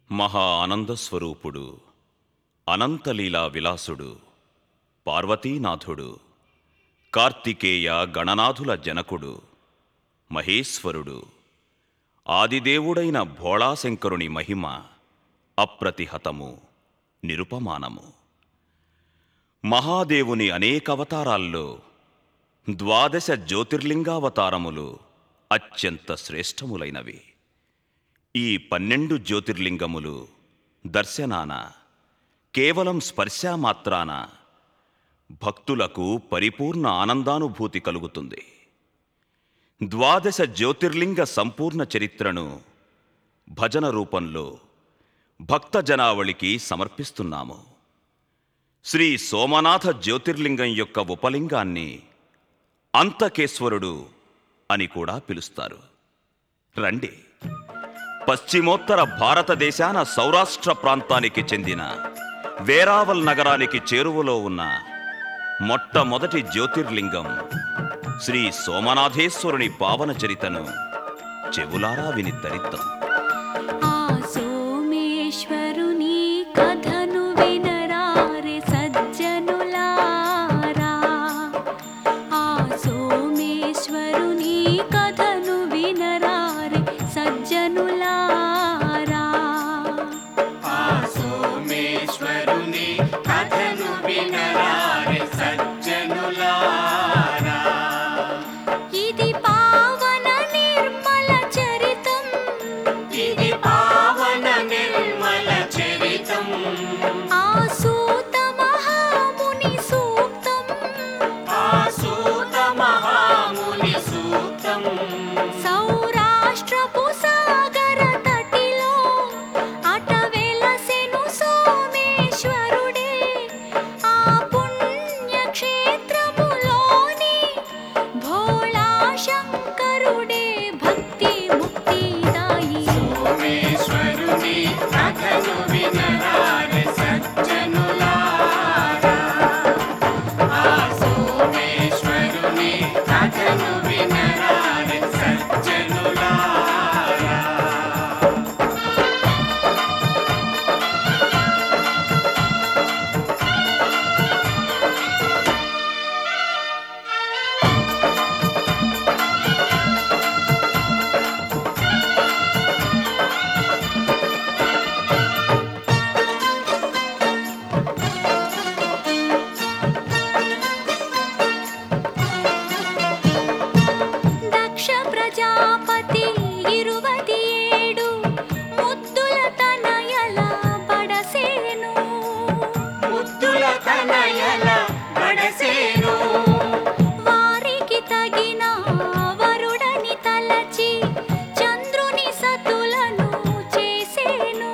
మహా ఆనంద స్వరూపుడు అనంతలీలా విలాసుడు పార్వతీనాథుడు కార్తికేయ గణనాథుల జనకుడు మహేశ్వరుడు ఆదిదేవుడైన భోళాశంకరుని మహిమ అప్రతిహతము నిరుపమానము మహాదేవుని అనేక అవతారాల్లో ద్వాదశ జ్యోతిర్లింగావతారములు అత్యంత శ్రేష్టములైనవి ఈ పన్నెండు జ్యోతిర్లింగములు దర్శనాన కేవలం స్పర్శామాత్రాన భక్తులకు పరిపూర్ణ ఆనందానుభూతి కలుగుతుంది ద్వాదశ జ్యోతిర్లింగ సంపూర్ణ చరిత్రను భజన రూపంలో భక్త జనావళికి సమర్పిస్తున్నాము శ్రీ సోమనాథ జ్యోతిర్లింగం యొక్క ఉపలింగాన్ని అంతకేశ్వరుడు అని కూడా పిలుస్తారు రండి పశ్చిమోత్తర భారతదేశాన సౌరాష్ట్ర ప్రాంతానికి చెందిన వేరావల్ నగరానికి చేరువలో ఉన్న మొట్టమొదటి జ్యోతిర్లింగం శ్రీ సోమనాథేశ్వరుని పావన చరితను చెవులారా విని తరిద్దాం ఆ సోమేశ్వరుని కథను వినరారే సజ్జనులారా ఆ సోమేశ్వరుని కథను వినరారే సజ్జనులారా ఆ సోమేశ్వరుని కథను వినరారే సజ్జనులారా ఇది పావన నిర్మల చరితం ఇది పావన నిర్మల చరితం ఆ సూత మహాముని సూక్తం ఆ సూత మహాముని సూక్తం సౌరాష్ట్రపు సాగర తటిలో అట వెలసెను సోమేశ్వరుడే ఆ పుణ్యక్షేత్రములోని భోళా శంకరుడే భక్తి ముక్తిదాయి సోమేశ్వరుని కథను వినరారే సజ్జనులారా ఆ సోమేశ్వరుని కథను వినరారే సజ్జనులారా దక్ష ప్రజాపతి ఇరువది ఏడు ముద్దుల తనయల బడసేను ముద్దుల తనయల బడసేను వారికి తగిన వరుడని తలచి చంద్రుని సతులను చేసేను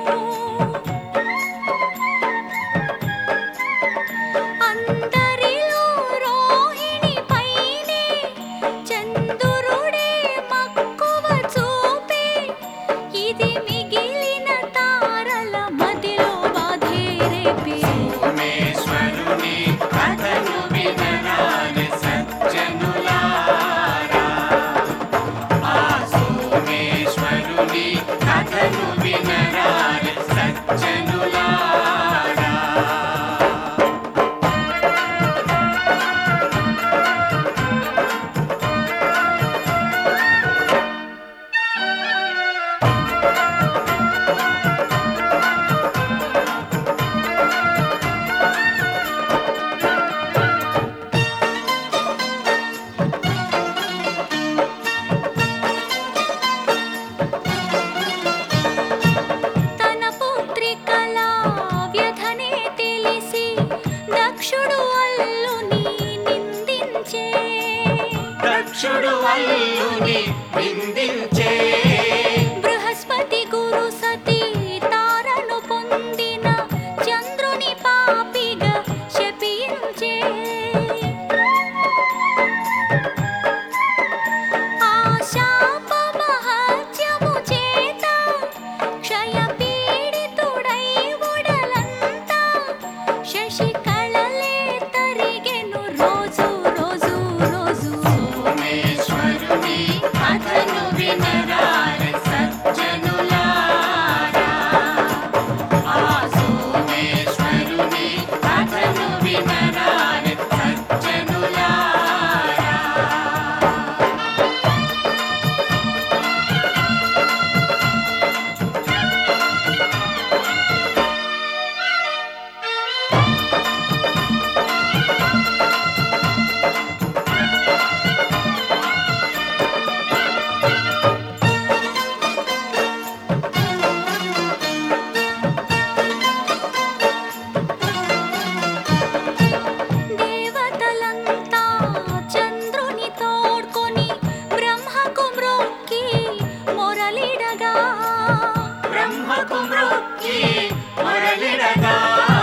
అందరిలో రోహిణి పైనే చంద్రుడే మక్కువ చూపే ఇది మిగిలిన తారల మదిలో బాధే రేపే సోమేశ్వరుని కథను వినరారే సజ్జనులారా ఆ సోమేశ్వరుని కథను వినరారే సజ్జనులారా తన పుత్రికల వ్యధనే తెలిసి దక్షుడు అల్లుని నిందించే దక్షుడు అల్లుని నిందించే బృహస్పతి గురు సతీ తారను పొందిన చంద్రుని పాపిగా శపించే ఆ శాప మహత్యము చేత క్షయ పీడితుడై ఉడలంతా శశికళలే తరిగెను రోజు రోజు రోజు సోమేశ్వరుని కథను బ్రహ్మకు మృక్కి మురళిడగా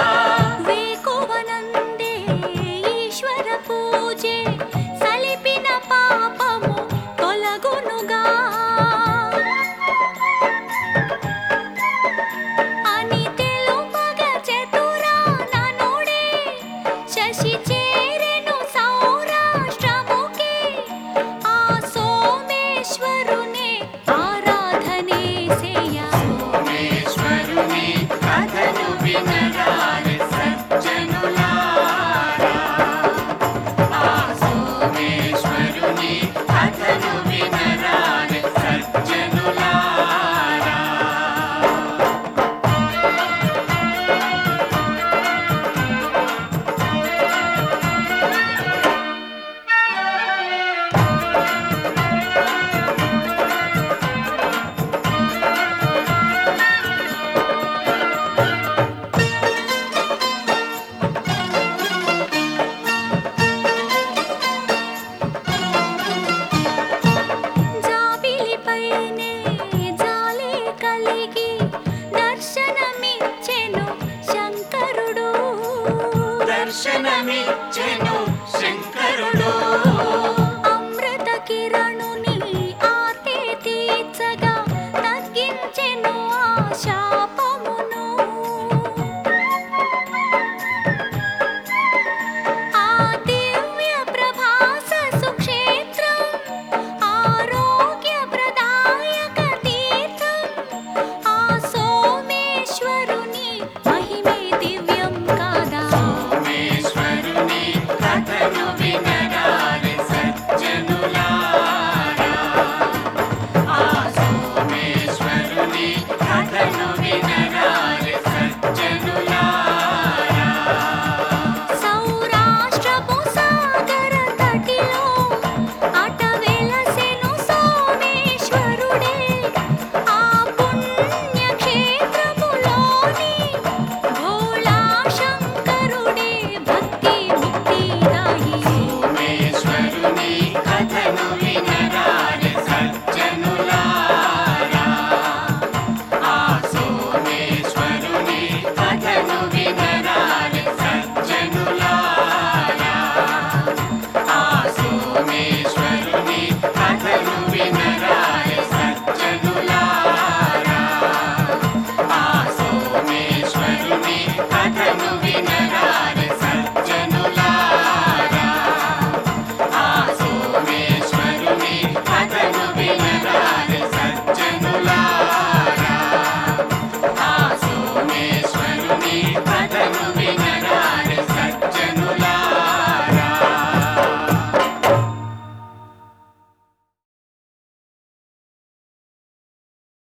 వేకువనందే ఈశ్వర పూజే సలిపిన పాపము తొలగునుగా అని తెలుపగ చతురాననుడే శశి చేరెను సౌరాష్ట్రముకే ఆ సోమేశ్వరునే ఆరాధనే సేయ సోమేశ్వరుని కథను వినరాని సజ్జనులారా ఆ సోమేశ్వరుని కథను వినరాని సజ్జనులారా జాబిలిపైనే జాలే కలిగి దర్శనమిచ్చెను శంకరుడు దర్శనమిచ్చెను శంకరుడు అమృత కిరణుని ఆర్తే తీర్చగా తగ్గించెను ఆశా